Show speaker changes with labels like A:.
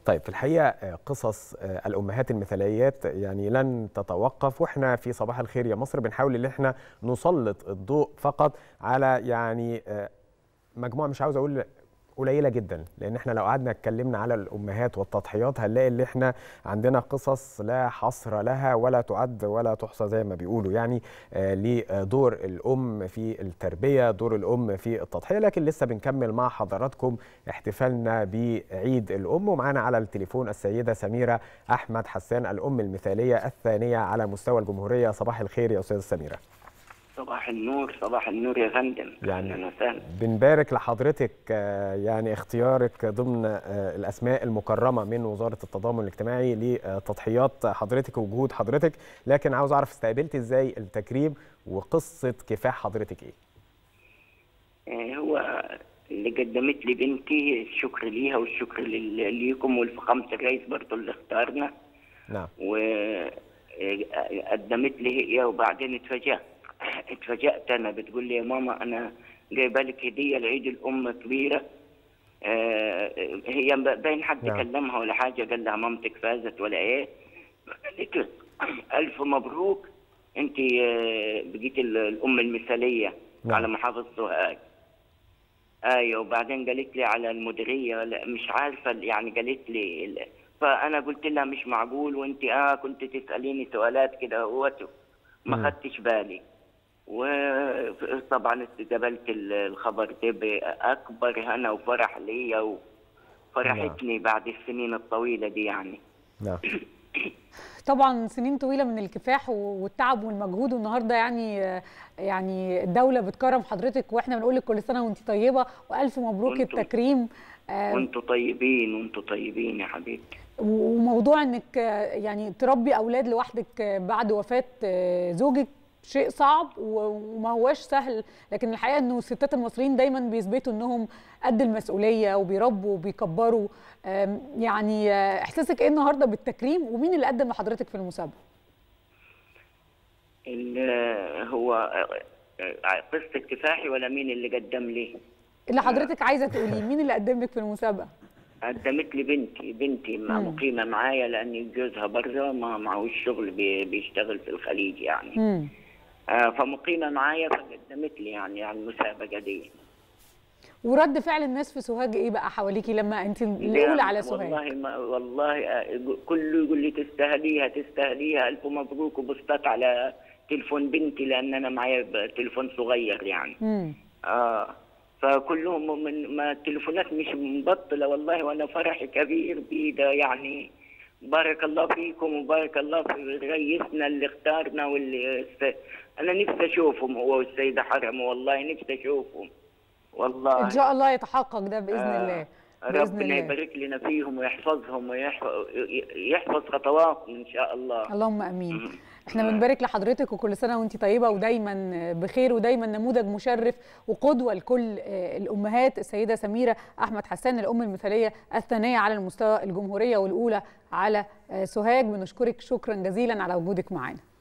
A: طيب في الحقيقه قصص الامهات المثاليات يعني لن تتوقف واحنا في صباح الخير يا مصر بنحاول ان احنا نسلط الضوء فقط على يعني مجموعه مش عاوز اقول قليله جدا لان احنا لو قعدنا اتكلمنا على الامهات والتضحيات هنلاقي ان احنا عندنا قصص لا حصر لها ولا تعد ولا تحصى زي ما بيقولوا يعني آه لدور الام في التربيه دور الام في التضحيه لكن لسه بنكمل مع حضراتكم احتفالنا بعيد الام ومعانا على التليفون السيده سميره احمد حسان الام المثاليه الثانيه على مستوى الجمهوريه صباح الخير يا استاذه سميره
B: صباح النور صباح النور يا فندم
A: يعني
B: اهلا وسهلا
A: بنبارك لحضرتك يعني اختيارك ضمن الاسماء المكرمه من وزاره التضامن الاجتماعي لتضحيات حضرتك وجهود حضرتك لكن عاوز اعرف استقبلت ازاي التكريم وقصه كفاح حضرتك
B: ايه هو اللي قدمت لي بنتي الشكر ليها والشكر ليكم ولفخامه الرئيس برضه اللي اختارنا
A: نعم
B: وقدمت لي هي وبعدين اتفاجأت اتفاجأت أنا بتقول لي يا ماما أنا جايبة لك هدية لعيد الأم كبيرة آه هي باين حد
A: نعم.
B: كلمها ولا حاجة قال لها مامتك فازت ولا إيه قالت له ألف مبروك أنت آه بقيتي الأم المثالية
A: نعم.
B: على محافظ سوهاج ايوه وبعدين قالت لي على المديريه لا مش عارفه يعني قالت لي فانا قلت لها مش معقول وانت اه كنت تساليني سؤالات كده اهوت ما
A: مم.
B: خدتش بالي وطبعا استقبلت الخبر ده باكبر هنا وفرح ليا وفرحتني بعد السنين الطويله دي يعني
A: نعم
C: طبعا سنين طويله من الكفاح والتعب والمجهود والنهارده يعني يعني الدوله بتكرم حضرتك واحنا بنقول لك كل سنه وانت طيبه والف مبروك
B: وانتم-
C: التكريم
B: وانتوا طيبين وانتوا طيبين يا حبيبتي
C: وموضوع انك يعني تربي اولاد لوحدك بعد وفاه زوجك شيء صعب وما هواش سهل لكن الحقيقه انه الستات المصريين دايما بيثبتوا انهم قد المسؤوليه وبيربوا وبيكبروا أم، يعني آه، احساسك ايه النهارده بالتكريم ومين اللي قدم لحضرتك في المسابقه
B: ال- هو قصه كفاحي ولا مين اللي قدم لي؟
C: اللي حضرتك عايزه تقوليه مين اللي قدم لك في المسابقه
B: قدمت لي بنتي بنتي مع
C: مم.
B: مقيمه معايا لان جوزها بره ما معهوش شغل بي- بيشتغل في الخليج يعني
C: امم
B: آه فمقيمه معايا فقدمت لي يعني على المسابقه دي
C: ورد فعل الناس في سوهاج ايه بقى حواليكي لما انت الاولى على سوهاج
B: والله ما والله آه، كله يقول لي تستاهليها تستاهليها الف مبروك وبسطت على تليفون بنتي لان انا معايا ب- تليفون صغير يعني
C: امم
B: اه فكلهم من ما التليفونات مش مبطله والله وانا فرحي كبير بيه ده يعني بارك الله فيكم وبارك الله في رئيسنا اللي اختارنا واللي است... انا نفسي اشوفهم هو والسيده حرم والله نفسي اشوفهم والله
C: ان شاء الله يتحقق ده باذن
B: آه.
C: الله باذن
B: ربنا
C: الله
B: يبارك لنا فيهم ويحفظهم ويحفظ يحفظ خطواتهم ان شاء الله
C: اللهم امين
B: مم.
C: احنا
B: آه.
C: بنبارك لحضرتك وكل سنه وانت طيبه ودايما بخير ودايما نموذج مشرف وقدوه لكل آه، الامهات السيده سميره احمد حسان الام المثاليه الثانيه على المستوى الجمهوريه والاولى على آه، سوهاج بنشكرك شكرا جزيلا على وجودك معنا